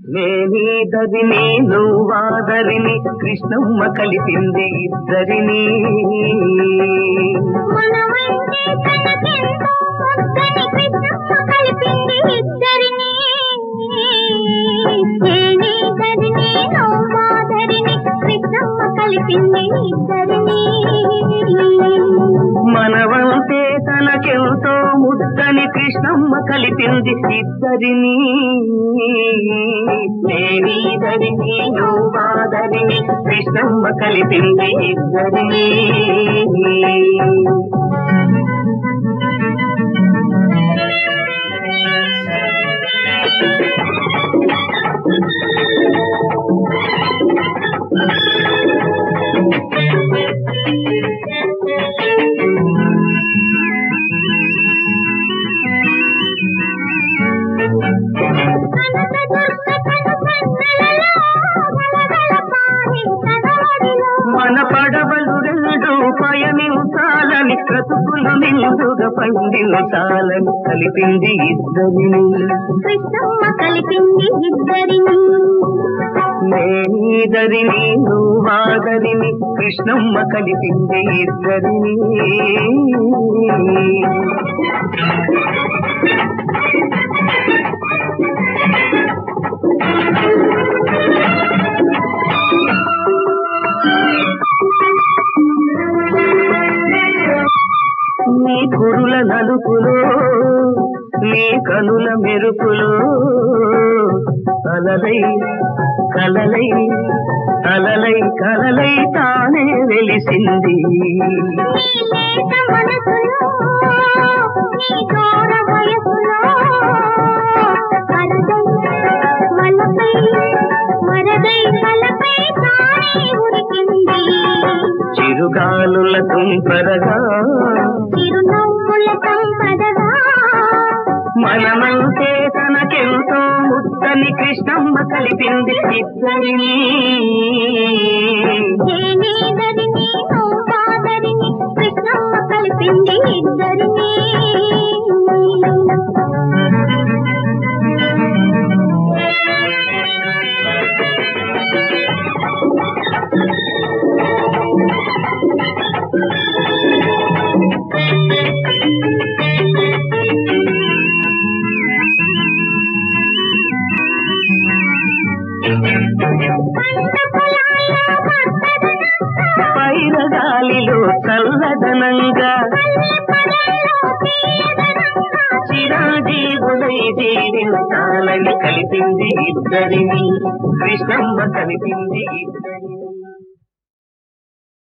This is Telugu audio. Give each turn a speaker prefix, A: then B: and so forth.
A: నేనీదరిని నువ్వాదరిని కృష్ణమ్మ కలిపింది ఇద్దరిని
B: మనమంటే తనకెంతో ముద్దని కృష్ణమ్మ కలిపింది ఇద్దరిని నేనేదరిని నవ్వాదరిని కృష్ణమ్మ కలిపింది ఇద్దరిని
A: మనవంతే తనకెంతో ముద్దని కృష్ణమ్మ కలిపింది ఇద్దరిని నేనీదరిని నువ్వాదరిని కృష్ణమ్మ కలిపింది ఇద్దరిని మన పడవలు రెండు పయనించాలని బ్రతుకులు నిండుగా పండించాలని కలిపింది ఇద్దరిని
B: కృష్ణమ్మ కలిపింది ఇద్దరిని
A: నేనీదరిని నువ్వాదరిని కృష్ణమ్మ కలిపింది ఇద్దరిని నీ కురుల నలుపులో నీ కనుల మెరుపులో అలలై కలలై అలలై కలలై తానే వెలిసింది
B: నీ లేత మనసులో నీ దూర వయసులో వరదై వలపై వరదై వలపై తానే ఉరికింది
A: చిరుగాలుల తుంపరగా
B: చిరునవ్వుల సంపదగా
A: మనమంతే తనకెంతో ముద్దని కృష్ణమ్మ కలిపింది ఇద్దరిని
B: నేనేదరిని నవ్వాదరిని కృష్ణమ్మ కలిపింది ఇద్దరిని
A: పైన గాలిలో చల్లదనంగా చిరాజీవులై జీవించాలని కలిపింది ఇద్దరిని కృష్ణమ్మ కలిపింది ఇద్దరిని